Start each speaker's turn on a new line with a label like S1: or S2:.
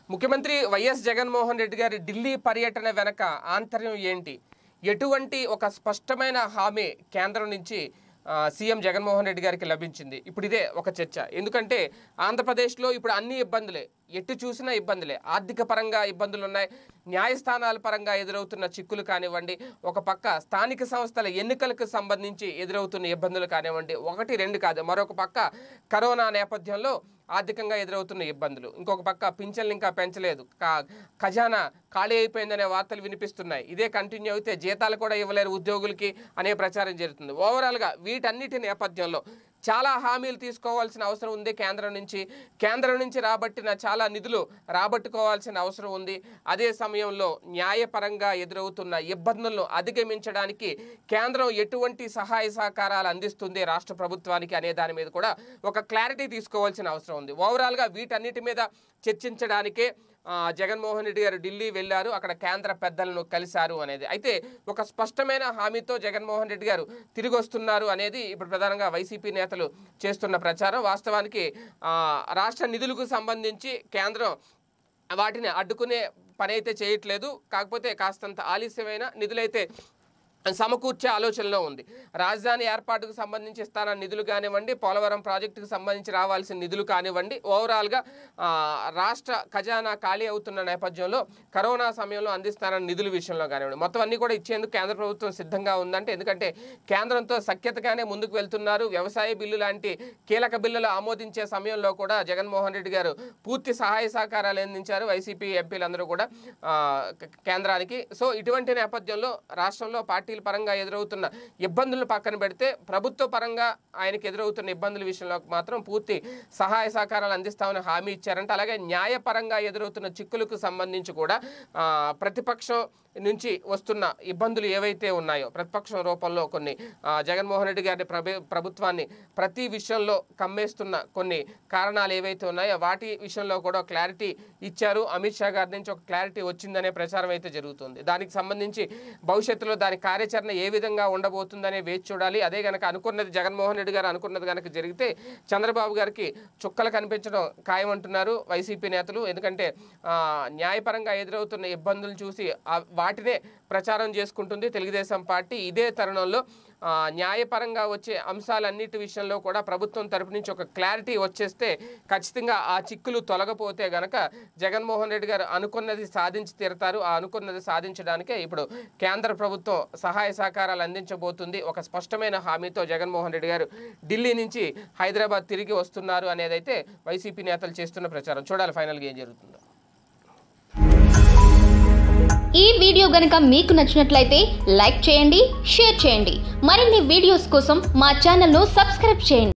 S1: ముఖ్యమంత్రి వైఎస్ జగన్మోహన్ రెడ్డి గారి ఢిల్లీ పర్యటన వెనక ఆంతర్యం ఏంటి ఎటువంటి ఒక స్పష్టమైన హామీ కేంద్రం నుంచి ఆ, సీఎం జగన్మోహన్ రెడ్డి గారికి లభించింది ఇప్పుడు ఇదే ఒక చర్చ ఎందుకంటే ఆంధ్రప్రదేశ్లో ఇప్పుడు అన్ని ఇబ్బందులే ఎటు చూసినా ఇబ్బందులే ఆర్థిక పరంగా ఇబ్బందులు ఉన్నాయి న్యాయస్థానాల పరంగా ఎదురవుతున్న చిక్కులు కానివ్వండి ఒక పక్క స్థానిక సంస్థల ఎన్నికలకు సంబంధించి ఎదురవుతున్న ఇబ్బందులు కానివ్వండి ఒకటి రెండు కాదు మరొక పక్క కరోనా నేపథ్యంలో ఆర్థికంగా ఎదురవుతున్న ఇబ్బందులు ఇంకొక పక్క పింఛన్లు ఇంకా పెంచలేదు కా- ఖజానా ఖాళీ అయిపోయిందనే వార్తలు వినిపిస్తున్నాయి ఇదే కంటిన్యూ అయితే జీతాలు కూడా ఇవ్వలేరు ఉద్యోగులకి అనే ప్రచారం జరుగుతుంది ఓవరాల్గా వీటన్నిటి నేపథ్యంలో చాలా హామీలు తీసుకోవాల్సిన అవసరం ఉంది కేంద్రం నుంచి కేంద్రం నుంచి రాబట్టిన చాలా నిధులు రాబట్టుకోవాల్సిన అవసరం ఉంది అదే సమయంలో న్యాయపరంగా ఎదురవుతున్న ఇబ్బందులను అధిగమించడానికి కేంద్రం ఎటువంటి సహాయ సహకారాలు అందిస్తుంది రాష్ట్ర ప్రభుత్వానికి అనే దాని మీద కూడా ఒక క్లారిటీ తీసుకోవాల్సిన అవసరం ఉంది ఓవరాల్గా వీటన్నిటి మీద చర్చించడానికే ఆ, జగన్మోహన్ రెడ్డి గారు ఢిల్లీ వెళ్ళారు అక్కడ కేంద్ర పెద్దలను కలిశారు అనేది అయితే ఒక స్పష్టమైన హామీతో జగన్మోహన్ రెడ్డి గారు తిరిగి వస్తున్నారు అనేది ఇప్పుడు ప్రధానంగా వైసీపీ నేతలు చేస్తున్న ప్రచారం వాస్తవానికి ఆ, రాష్ట్ర నిధులకు సంబంధించి కేంద్రం వాటిని అడ్డుకునే పని అయితే చేయట్లేదు కాకపోతే కాస్తంత ఆలస్యమైన నిధులైతే సమకూర్చే ఆలోచనలో ఉంది రాజధాని ఏర్పాటుకు సంబంధించి ఇస్తాన నిధులు కానివ్వండి పోలవరం ప్రాజెక్టుకు సంబంధించి రావాల్సిన నిధులు కానివ్వండి ఓవరాల్గా ఆ, రాష్ట్ర ఖజానా ఖాళీ అవుతున్న నేపథ్యంలో కరోనా సమయంలో అందిస్తానన్న నిధుల విషయంలో కానివ్వండి మొత్తం అన్ని కూడా ఇచ్చేందుకు కేంద్ర ప్రభుత్వం సిద్ధంగా ఉందంటే ఎందుకంటే కేంద్రంతో సఖ్యతగానే ముందుకు వెళ్తున్నారు వ్యవసాయ బిల్లు లాంటి కీలక బిల్లులు ఆమోదించే సమయంలో కూడా జగన్మోహన్ రెడ్డి గారు పూర్తి సహాయ సహకారాలు అందించారు వైసీపీ ఎంపీలందరూ కూడా ఆ, క- కేంద్రానికి సో ఇటువంటి నేపథ్యంలో రాష్ట్రంలో పార్టీల పరంగా ఎదురవుతున్న ఇబ్బందులను పక్కన పెడితే ప్రభుత్వ పరంగా ఆయనకి ఎదురవుతున్న ఇబ్బందుల విషయంలో మాత్రం పూర్తి సహాయ సహకారాలు అందిస్తామని హామీ ఇచ్చారంటే అలాగే న్యాయపరంగా ఎదురవుతున్న చిక్కులకు సంబంధించి కూడా ఆ, ప్రతిపక్షం నుంచి వస్తున్న ఇబ్బందులు ఏవైతే ఉన్నాయో ప్రతిపక్షం రూపంలో కొన్ని ఆ, జగన్మోహన్ రెడ్డి గారి ప్రభు ప్రభుత్వాన్ని ప్రతి విషయంలో కమ్మేస్తున్న కొన్ని కారణాలు ఏవైతే ఉన్నాయో వాటి విషయంలో కూడా క్లారిటీ ఇచ్చారు అమిత్ షా గారి నుంచి ఒక క్లారిటీ వచ్చిందనే ప్రచారం అయితే జరుగుతుంది దానికి సంబంధించి భవిష్యత్తులో దాని కార్యాచరణ ఏ విధంగా ఉండబోతుందనే వేచి చూడాలి అదే గనక అనుకున్నది జగన్మోహన్ రెడ్డి గారు అనుకున్నది కనుక జరిగితే చంద్రబాబు గారికి చుక్కలు కనిపించడం ఖాయమంటున్నారు వైసీపీ నేతలు ఎందుకంటే ఆ, న్యాయపరంగా ఎదురవుతున్న ఇబ్బందులు చూసి ఆ వాటినే ప్రచారం చేసుకుంటుంది తెలుగుదేశం పార్టీ ఇదే తరుణంలో ఆ, న్యాయపరంగా వచ్చే అంశాలన్నిటి విషయంలో కూడా ప్రభుత్వం తరపు నుంచి ఒక క్లారిటీ వచ్చేస్తే ఖచ్చితంగా ఆ చిక్కులు తొలగపోతే గనక జగన్మోహన్ రెడ్డి గారు అనుకున్నది సాధించి తీరుతారు ఆ అనుకున్నది సాధించడానికే ఇప్పుడు కేంద్ర ప్రభుత్వం సహాయ సహకారాలు అందించబోతుంది ఒక స్పష్టమైన హామీతో జగన్మోహన్ రెడ్డి గారు ఢిల్లీ నుంచి హైదరాబాద్ తిరిగి వస్తున్నారు అనేదైతే వైసీపీ నేతలు చేస్తున్న ప్రచారం చూడాలి ఫైనల్గా ఏం జరుగుతుందో
S2: ఈ వీడియో గనుక మీకు నచ్చినట్లయితే లైక్ చేయండి షేర్ చేయండి మరిన్ని వీడియోస్ కోసం మా ఛానల్ను సబ్స్క్రైబ్ చేయండి